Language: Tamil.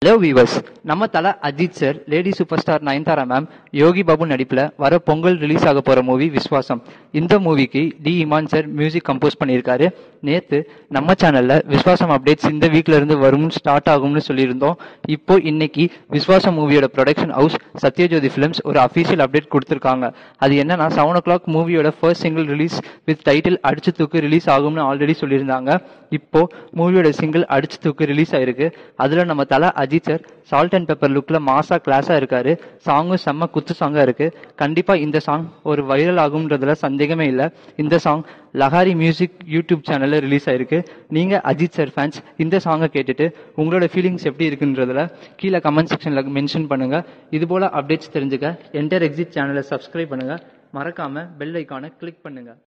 ஹலோ வீவர்ஸ் நம்ம Thala Ajith sir lady super star Nayanthara ma'am Yogi Babu நடிப்புல வர பொங்கல் ரிலீஸ் ஆக போற மூவி விஸ்வாசம் இந்த மூவிக்கு D Imman sir music compose பண்ணியிருக்காரு நேத்து நம்ம சேனல்ல விஸ்வாசம் அப்டேட்ஸ் இந்த வீக்ல இருந்து வரும்னு ஸ்டார்ட் ஆகும்னு சொல்லியிருந்தோம் இப்போ இன்னைக்கு விஸ்வாசம் மூவியோட ப்ரொடக்ஷன் ஹவுஸ் சத்யஜோதி ஃபிலிம்ஸ் ஒரு அஃபீஷியல் அப்டேட் கொடுத்திருக்காங்க அது என்னன்னா செவன் ஓ கிளாக் மூவியோட first single release with title Adichu Thooku release ஆகும்னு ஆல்ரெடி சொல்லியிருந்தாங்க இப்போ மூவியோட சிங்கிள் அடிச்சு தூக்கு ரிலீஸ் ஆயிருக்கு அதுல நம்ம Thala Ajith sir salt and pepper லுக்ல மாசா கிளாஸா இருக்காரு சாங்கும் செம்ம குத்து சாங்கா இருக்கு கண்டிப்பா இந்த சாங் ஒரு வைரல் ஆகும்ன்றதுல சந்தேகமே இல்ல இந்த சாங் லஹாரி மியூசிக் யூடியூப் சேனல்ல ரிலீஸ் ஆயிருக்கு நீங்க அஜித் சார் ஃபேன்ஸ் இந்த சாங்கை கேட்டுட்டு உங்களோட ஃபீலிங்ஸ் எப்படி இருக்குன்றதுல கீழே கமெண்ட் செக்ஷன்ல மென்ஷன் பண்ணுங்க இது போல அப்டேட்ஸ் தெரிஞ்சுக்க என்டர் எக்ஸிட் சேனலை சப்ஸ்கிரைப் பண்ணுங்க மறக்காம பெல் ஐக்கானை கிளிக் பண்ணுங்க